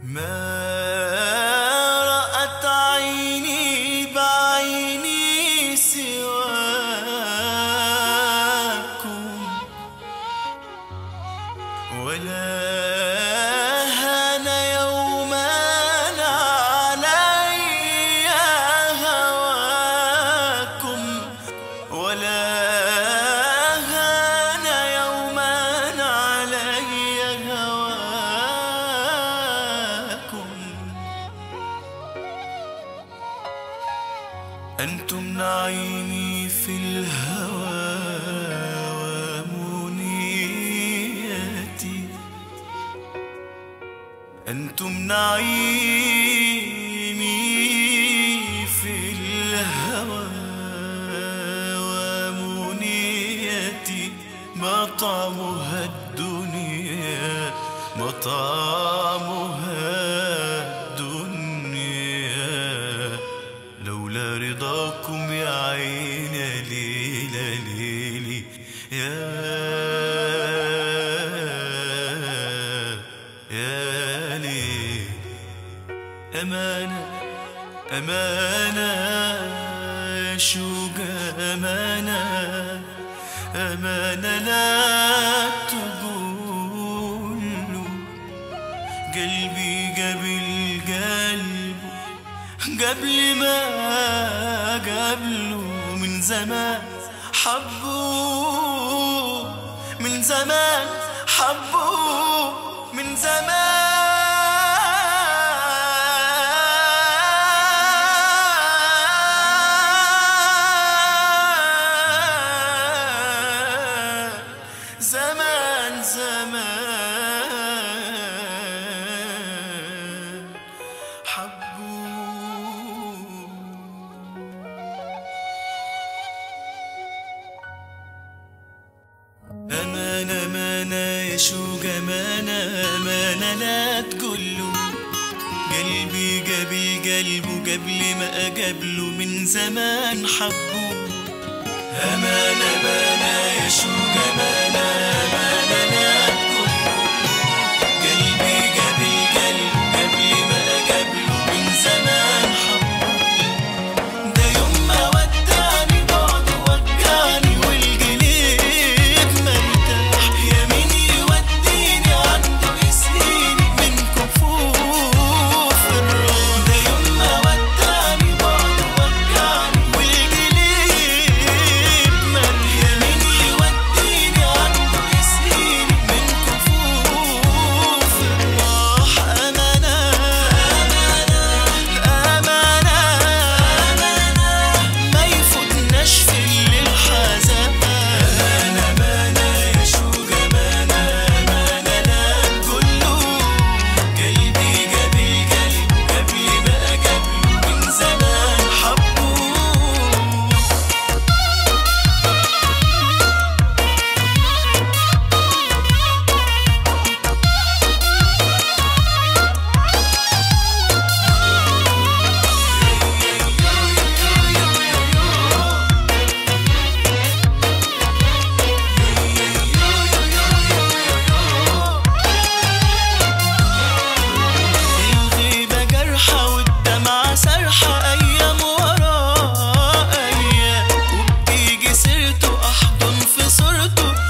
ما رأت عيني بعيني سواكم ولا هان يوما علي هواكم ولا هان يوما علي هواكم أنتم نعيمي في الهوى ومنيتي أنتم نعيمي في الهوى ومنيتي مطعمها الدنيا مطعمها الدنيا لولا رضاكم يا عين ليلة ليلي يا يا ليل أمانة أمانة يا شوقة أمانة أمانة لا تقولوا قلبي قبل قلبه قبل ما قبله من زمان حبوه من زمان حبوه من زمان زمان زمان حبوه أمانة أمانة يا شوق أمانة أمانة لا تقوله قلبي قبل قلبه قبل ما أقبله من زمان حبه أمانة أمانة يا شوق أمانة أمانة لا تقوله قلبي قبل قلبه قبل ما أقبله من زمان حبه ده يوم ما ودعني بعده وجعني والقلب مرتاح يا مين يوديني عنده يسقيني من كفوف الراح ده يوم ما ودعني بعده وجعني والقلب مرتاح يا مين يوديني عنده يسقيني من كفوف الراح أمانة أمانة أمانة أمانة ما يفوتناش في الليل حزان أمانة أمانة يا شوق أمانة أمانة لا تقوله قلبي قبل قلبه قبل ما أقبله من زمان حبوه الغيبة جرحة والدمعة سرحة أيام ورا أيام وبتيجي سيرته أحضن في صورته